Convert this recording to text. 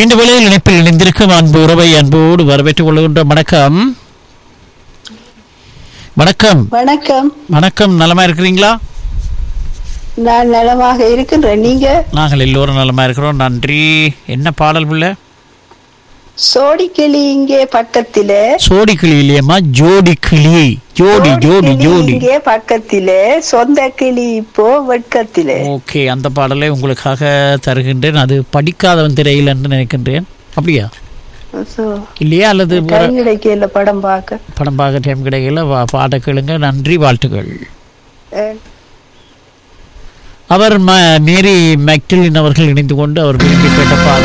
இந்த வேளையில் இணைப்பில் இணைந்திருக்கும் அன்பு உறவை அன்போடு வரவேற்றுக் கொள்கின்ற வணக்கம் வணக்கம் வணக்கம் வணக்கம் நலமா இருக்கிறீங்களா நான் நலமாக இருக்கின்றேன் நீங்க நாங்கள் எல்லோரும் நலமா இருக்கிறோம் நன்றி என்ன பாடல் உள்ள சோடி கிளி இங்கே பக்கத்திலே சோடி கிளி இல்லையம்மா ஜோடி கிளி ஜோடி ஜோடி கிளி ஜோடி இங்கே பக்கத்திலே சொந்த கிளி இப்போ வெட்கத்திலே ஓகே அந்த பாடலை உங்களுக்காக தருகின்றேன் அது படிக்காதவன் திரையில் என்று நினைக்கின்றேன் அப்படியா So, இல்லையா அல்லது வேற டைம் கிடைக்கல படம் பார்க்க படம் பார்க்க டைம் கிடைக்கல வா- பாட கேளுங்க நன்றி வாழ்த்துக்கள் அஹ், அவர் ம மேரி மெக்டிலின் அவர்கள் இணைந்து கொண்டு அவர் விரும்பி கேட்ட பாடல்